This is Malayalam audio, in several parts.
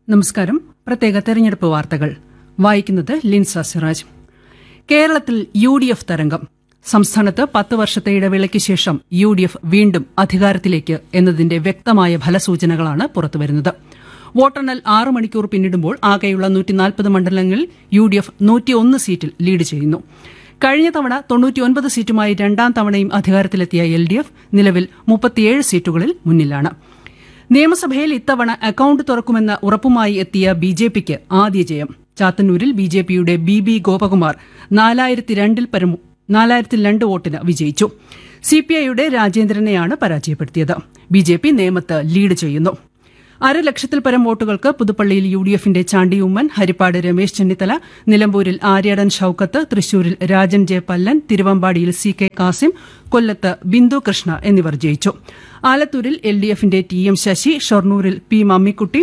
നമസ്കാരം പ്രത്യേക തെരഞ്ഞെടുപ്പ് വാർത്തകൾ വായിക്കുന്നത് ലിൻസ സിറാജ് കേരളത്തിൽ യു ഡി എഫ് തരംഗം സംസ്ഥാനത്ത് പത്ത് വർഷത്തെ ഇടവേളയ്ക്ക് ശേഷം യു ഡി എഫ് വീണ്ടും അധികാരത്തിലേക്ക് എന്നതിന്റെ വ്യക്തമായ ഫലസൂചനകളാണ് പുറത്തുവരുന്നത് വോട്ടെണ്ണൽ ആറ് മണിക്കൂർ പിന്നിടുമ്പോൾ ആകെയുള്ള നൂറ്റിനാൽപ്പത് മണ്ഡലങ്ങളിൽ യു ഡി എഫ് നൂറ്റിയൊന്ന് സീറ്റിൽ ലീഡ് ചെയ്യുന്നു കഴിഞ്ഞ തവണ തൊണ്ണൂറ്റിയൊൻപത് സീറ്റുമായി രണ്ടാം തവണയും അധികാരത്തിലെത്തിയ എൽ ഡി എഫ് നിലവിൽ മുപ്പത്തിയേഴ് സീറ്റുകളിൽ മുന്നിലാണ് നിയമസഭയിൽ ഇത്തവണ അക്കൌണ്ട് തുറക്കുമെന്ന ഉറപ്പുമായി എത്തിയ ബി ജെ പിക്ക് ആദ്യ ജയം ചാത്തന്നൂരിൽ ബി ജെ പിയുടെ ബി ബി ഗോപകുമാർ നാലായിരത്തി രണ്ടിൽ പരം നാലായിരത്തി രണ്ട് വോട്ടിന് വിജയിച്ചു സി പി ഐയുടെ രാജേന്ദ്രനെയാണ് പരാജയപ്പെടുത്തിയത് ബി ജെ പി നേമത്ത് ലീഡ് ചെയ്യുന്നു അര ലക്ഷത്തിൽ പരം വോട്ടുകൾക്ക് പുതുപ്പള്ളിയിൽ യു ഡി എഫിന്റെ ചാണ്ടി ഉമ്മൻ ഹരിപ്പാട് രമേശ് ചെന്നിത്തല നിലമ്പൂരിൽ ആര്യാടൻ ഷൌക്കത്ത് തൃശൂരിൽ രാജൻ ജെ പല്ലൻ തിരുവമ്പാടിയിൽ സി കെ കാസിം കൊല്ലത്ത് ബിന്ദു കൃഷ്ണ എന്നിവർ ജയിച്ചു ആലത്തൂരിൽ എൽ ഡി എഫിന്റെ ടി എം ശശി ഷൊർണൂരിൽ പി മമ്മിക്കുട്ടി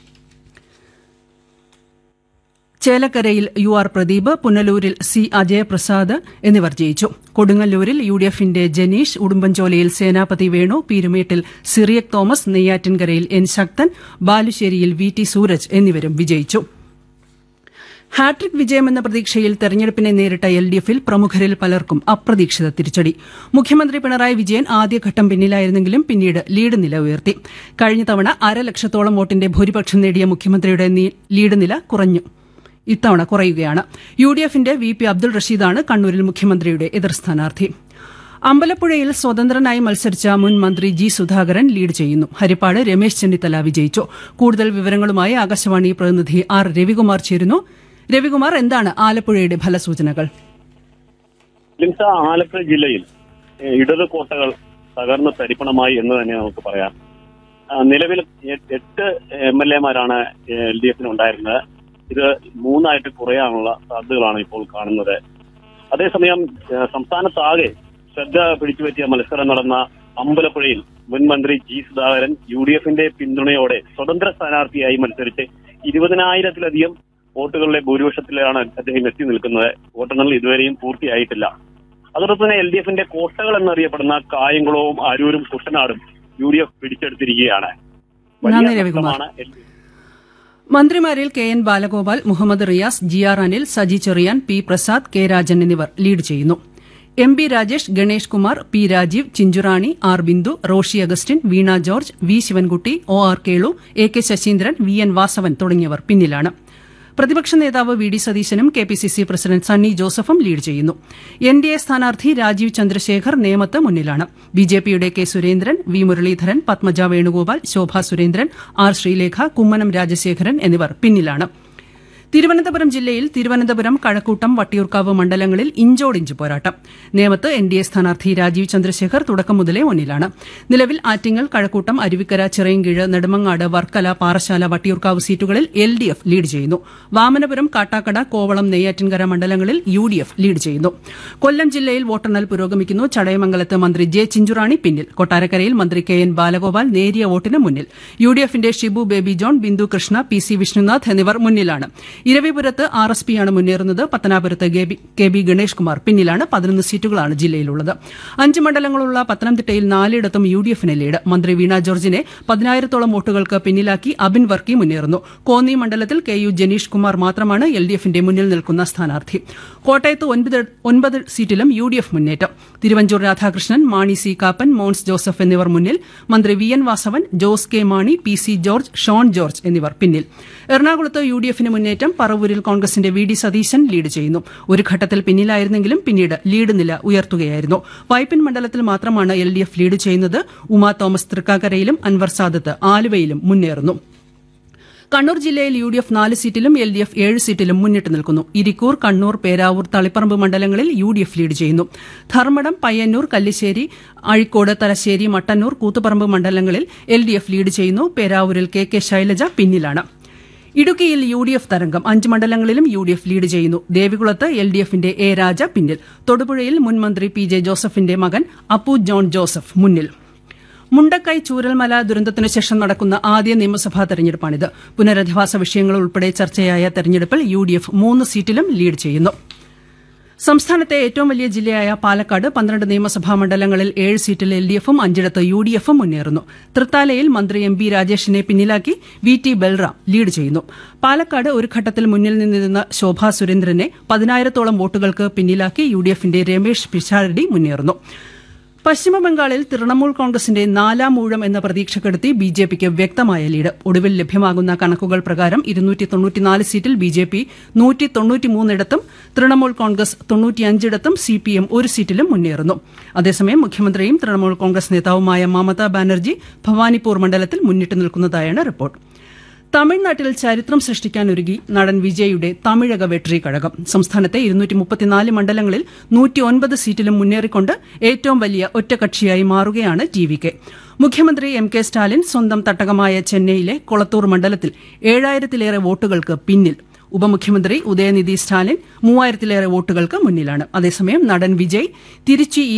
ചേലക്കരയിൽ യു ആർ പ്രദീപ് പുനലൂരിൽ സി അജയപ്രസാദ് എന്നിവർ ജയിച്ചു കൊടുങ്ങല്ലൂരിൽ യു ഡി എഫിന്റെ ജനീഷ് ഉടുമ്പൻചോലയിൽ സേനാപതി വേണു പീരുമേട്ടിൽ സിറിയക് തോമസ് നെയ്യാറ്റിൻകരയിൽ എൻ ശക്തൻ ബാലുശ്ശേരിയിൽ വി ടി സൂരജ് എന്നിവരും വിജയിച്ചു ഹാട്രിക് വിജയമെന്ന പ്രതീക്ഷയിൽ തെരഞ്ഞെടുപ്പിനെ നേരിട്ട എൽ ഡി എഫിൽ പ്രമുഖരിൽ പലർക്കും അപ്രതീക്ഷിത തിരിച്ചടി മുഖ്യമന്ത്രി പിണറായി വിജയൻ ആദ്യഘട്ടം പിന്നിലായിരുന്നെങ്കിലും പിന്നീട് ലീഡ് നില ഉയർത്തി കഴിഞ്ഞ തവണ അര ലക്ഷത്തോളം വോട്ടിന്റെ ഭൂരിപക്ഷം നേടിയ മുഖ്യമന്ത്രിയുടെ ലീഡ് നില കുറഞ്ഞു ഇത്തവണ കുറയുകയാണ് യു ഡി എഫിന്റെ വി പി അബ്ദുൾ റഷീദാണ് കണ്ണൂരിൽ മുഖ്യമന്ത്രിയുടെ എതിർ സ്ഥാനാർത്ഥി അമ്പലപ്പുഴയിൽ സ്വതന്ത്രനായി മത്സരിച്ച മുൻ മന്ത്രി ജി സുധാകരൻ ലീഡ് ചെയ്യുന്നു ഹരിപ്പാട് രമേശ് ചെന്നിത്തല വിജയിച്ചു കൂടുതൽ വിവരങ്ങളുമായി ആകാശവാണി പ്രതിനിധി ആർ രവികുമാർ ചേരുന്നു രവികുമാർ എന്താണ് ആലപ്പുഴയുടെ ഫലസൂചനകൾ ലിംസ ആലപ്പുഴ ജില്ലയിൽ ഏഹ്, ഇടത് കോട്ടകൾ തകർന്ന് തരിപ്പണമായി എന്ന് തന്നെ നമുക്ക് പറയാം ആ, നിലവിൽ എ- എട്ട് എം എൽ എമാരാണ് എൽ ഡി എഫിന് ഉണ്ടായിരുന്നത് ഇത് മൂന്നായിട്ട് കുറയാനുള്ള സാധ്യതകളാണ് ഇപ്പോൾ കാണുന്നത് അതേസമയം ഏഹ്, സംസ്ഥാനത്താകെ ശ്രദ്ധ പിടിച്ചുപറ്റിയ മത്സരം നടന്ന അമ്പലപ്പുഴയിൽ മുൻ മന്ത്രി ജി സുധാകരൻ യു ഡി എഫിന്റെ പിന്തുണയോടെ സ്വതന്ത്ര സ്ഥാനാർത്ഥിയായി മത്സരിച്ച് ഇരുപതിനായിരത്തിലധികം വോട്ടുകളുടെ ഭൂരിപക്ഷത്തിലാണ് അദ്ദേഹം എത്തി നിൽക്കുന്നത് വോട്ടെണ്ണൽ ഇതുവരെയും പൂർത്തിയായിട്ടില്ല അതോടൊപ്പം തന്നെ എൽ ഡി എഫിന്റെ കോട്ടകൾ എന്നറിയപ്പെടുന്ന കായംകുളവും അരൂരും കുട്ടനാടും യു ഡി എഫ് പിടിച്ചെടുത്തിരിക്കുകയാണ് നന്ദി, രവികുമാർ. നഷ്ടമാണ് LDF. മന്ത്രിമാരിൽ K N Balagopal Muhammad Riyas G R Anil Saji Cheriyan P Prasad K Rajan എന്നിവർ ലീഡ് ചെയ്യുന്നു M B Rajesh Ganesh Kumar P Rajeev Chinchurani R Bindu Roshi Augustine Veena George V Sivankutty O R Kelu A K Saseendran V N Vasavan തുടങ്ങിയവർ പിന്നിലാണ് പ്രതിപക്ഷ നേതാവ് വി ഡി സതീശനും K P C C president Sunny ജോസഫും ലീഡ് ചെയ്യുന്നു എൻ ഡി എ സ്ഥാനാർത്ഥി രാജീവ് ചന്ദ്രശേഖർ നേമത്ത് മുന്നിലാണ് ബി ജെ പിയുടെ K Surendran V Muraleedharan Padmaja Venugopal Shobha Surendran R Sreelekha Kummanam Rajasekharan എന്നിവർ പിന്നിലാണ് തിരുവനന്തപുരം ജില്ലയിൽ തിരുവനന്തപുരം കഴക്കൂട്ടം വട്ടിയൂർക്കാവ് മണ്ഡലങ്ങളിൽ ഇഞ്ചോടിഞ്ച് പോരാട്ടം നേമത്ത് എൻ ഡി എ സ്ഥാനാർത്ഥി രാജീവ് ചന്ദ്രശേഖർ തുടക്കം മുതലേ മുന്നിലാണ് നിലവിൽ ആറ്റിങ്ങൽ കഴക്കൂട്ടം അരുവിക്കര ചിറയൻകീഴ് നെടുമങ്ങാട് വർക്കല പാറശാല വട്ടിയൂർക്കാവ് സീറ്റുകളിൽ എൽ ഡി എഫ് ലീഡ് ചെയ്യുന്നു വാമനപുരം കാട്ടാക്കട കോവളം നെയ്യാറ്റിൻകര മണ്ഡലങ്ങളിൽ യു ഡി എഫ് ലീഡ് ചെയ്യുന്നു കൊല്ലം ജില്ലയിൽ വോട്ടെണ്ണൽ പുരോഗമിക്കുന്നു ചടയമംഗലത്ത് മന്ത്രി ജെ ചിഞ്ചുറാണി പിന്നിൽ കൊട്ടാരക്കരയിൽ മന്ത്രി കെ എൻ ബാലഗോപാൽ നേരിയ വോട്ടിന് മുന്നിൽ യു ഡി എഫിന്റെ ഷിബു ബേബി ജോൺ ബിന്ദു കൃഷ്ണ പി സി വിഷ്ണുനാഥ് എന്നിവർ മുന്നിലാണ് ഇരവിപുരത്ത് ആർ എസ് പിയാണ് മുന്നേറുന്നത് പത്തനാപുരത്ത് കെ ബി ഗണേഷ് കുമാർ പിന്നിലാണ് പതിനൊന്ന് സീറ്റുകളാണ് ജില്ലയിലുള്ളത് അഞ്ച് മണ്ഡലങ്ങളുള്ള പത്തനംതിട്ടയിൽ നാലിടത്തും യു ഡി എഫിന് ലീഡ് മന്ത്രി വീണ ജോർജിനെ പതിനായിരത്തോളം വോട്ടുകൾക്ക് പിന്നിലാക്കി അബിൻ വർക്കി മുന്നേറുന്നു കോന്നി മണ്ഡലത്തിൽ കെ യു ജനീഷ് കുമാർ മാത്രമാണ് എൽ ഡി എഫിന്റെ മുന്നിൽ നിൽക്കുന്ന സ്ഥാനാർത്ഥി കോട്ടയത്ത് ഒൻപത് ഒൻപത് സീറ്റിലും യു ഡി എഫ് മുന്നേറ്റം തിരുവഞ്ചൂർ രാധാകൃഷ്ണൻ മാണി സി കാപ്പൻ മോൻസ് ജോസഫ് എന്നിവർ മുന്നിൽ മന്ത്രി V N Vasavan Jose K Mani P C George Shone George എന്നിവർ പിന്നിൽ എറണാകുളത്ത് യു ഡി എഫിന് മുന്നേറ്റം പറവൂരിൽ കോൺഗ്രസിന്റെ വി ഡി സതീശൻ ലീഡ് ചെയ്യുന്നു ഒരു ഘട്ടത്തിൽ പിന്നിലായിരുന്നെങ്കിലും പിന്നീട് ലീഡ് നില ഉയർത്തുകയായിരുന്നു വൈപ്പിൻ മണ്ഡലത്തിൽ മാത്രമാണ് എൽ ഡി എഫ് ലീഡ് ചെയ്യുന്നത് ഉമാ തോമസ് തൃക്കാക്കരയിലും അൻവർ സാദത്ത് ആലുവയിലും മുന്നേറുന്നു കണ്ണൂർ ജില്ലയിൽ യു ഡി എഫ് നാല് സീറ്റിലും എൽ ഡി എഫ് ഏഴ് സീറ്റിലും മുന്നിട്ട് നിൽക്കുന്നു ഇരിക്കൂർ കണ്ണൂർ പേരാവൂർ തളിപ്പറമ്പ് മണ്ഡലങ്ങളിൽ യു ഡി എഫ് ലീഡ് ചെയ്യുന്നു ധർമ്മടം പയ്യന്നൂർ കല്ലിശ്ശേരി അഴിക്കോട് തലശ്ശേരി മട്ടന്നൂർ കൂത്തുപറമ്പ് മണ്ഡലങ്ങളിൽ എൽ ഡി എഫ് ലീഡ് ചെയ്യുന്നു പേരാവൂരിൽ കെ കെ ശൈലജ പിന്നിലാണ് ഇടുക്കിയിൽ യു ഡി എഫ് തരംഗം അഞ്ച് മണ്ഡലങ്ങളിലും യു ഡി എഫ് ലീഡ് ചെയ്യുന്നു ദേവികുളത്ത് എൽ ഡി എഫിന്റെ എ രാജ പിന്നിൽ തൊടുപുഴയിൽ മുൻ മന്ത്രി പി ജെ ജോസഫിന്റെ മകൻ അപ്പു ജോൺ ജോസഫ് മുന്നിൽ മുണ്ടക്കൈ ചൂരൽമല ദുരന്തത്തിനു ശേഷം നടക്കുന്ന ആദ്യ നിയമസഭാ തെരഞ്ഞെടുപ്പാണിത് പുനരധിവാസ വിഷയങ്ങൾ ഉൾപ്പെടെ ചർച്ചയായ തെരഞ്ഞെടുപ്പിൽ യു ഡി എഫ് മൂന്ന് സീറ്റിലും ലീഡ് ചെയ്യുന്നു സംസ്ഥാനത്തെ ഏറ്റവും വലിയ ജില്ലയായ പാലക്കാട് പന്ത്രണ്ട് നിയമസഭാ മണ്ഡലങ്ങളിൽ ഏഴ് സീറ്റിൽ എൽ ഡി എഫും അഞ്ചിടത്ത് യു ഡി എഫും മുന്നേറുന്നു തൃത്താലയിൽ മന്ത്രി എം പി രാജേഷിനെ പിന്നിലാക്കി വി ടി ബൽറാം ലീഡ് ചെയ്യുന്നു പാലക്കാട് ഒരു ഘട്ടത്തിൽ മുന്നിൽ നിന്നിരുന്ന ശോഭാ സുരേന്ദ്രനെ പതിനായിരത്തോളം വോട്ടുകൾക്ക് പിന്നിലാക്കി യു ഡി എഫിന്റെ രമേശ് പിഷാരടി മുന്നേറുന്നു പശ്ചിമബംഗാളിൽ തൃണമൂൽ കോൺഗ്രസിന്റെ നാലാം ഊഴം എന്ന പ്രതീക്ഷക്കെടുത്തി ബി ജെ പിക്ക് വ്യക്തമായ ലീഡ് ഒടുവിൽ ലഭ്യമാകുന്ന കണക്കുകൾ പ്രകാരം ഇരുന്നൂറ്റി തൊണ്ണൂറ്റിനാല് സീറ്റിൽ ബി ജെ പി നൂറ്റി തൊണ്ണൂറ്റിമൂന്നിടത്തും തൃണമൂൽ കോൺഗ്രസ് തൊണ്ണൂറ്റിയഞ്ചിടത്തും സി പി എം ഒരു സീറ്റിലും മുന്നേറുന്നു അതേസമയം മുഖ്യമന്ത്രിയും തൃണമൂൽ കോൺഗ്രസ് നേതാവുമായ മമതാ ബാനർജി ഭവാനിപ്പൂർ മണ്ഡലത്തിൽ മുന്നിട്ട് നിൽക്കുന്നതായാണ് റിപ്പോർട്ട് തമിഴ്നാട്ടിൽ ചരിത്രം സൃഷ്ടിക്കാനൊരുങ്ങി നടൻ വിജയുടെ തമിഴക വെട്രി കഴകം സംസ്ഥാനത്തെ ഇരുന്നൂറ്റി മുപ്പത്തിനാല് മണ്ഡലങ്ങളിൽ നൂറ്റിയൊൻപത് സീറ്റിലും മുന്നേറിക്കൊണ്ട് ഏറ്റവും വലിയ ഒറ്റകക്ഷിയായി മാറുകയാണ് ടി വി കെ മുഖ്യമന്ത്രി എം കെ സ്റ്റാലിൻ സ്വന്തം തട്ടകമായ ചെന്നൈയിലെ കൊളത്തൂർ മണ്ഡലത്തിൽ ഏഴായിരത്തിലേറെ വോട്ടുകൾക്ക് പിന്നിൽ ഉപമുഖ്യമന്ത്രി ഉദയനിധി സ്റ്റാലിൻ മൂവായിരത്തിലേറെ വോട്ടുകൾക്ക് മുന്നിലാണ് അതേസമയം നടൻ വിജയ് തിരുച്ചി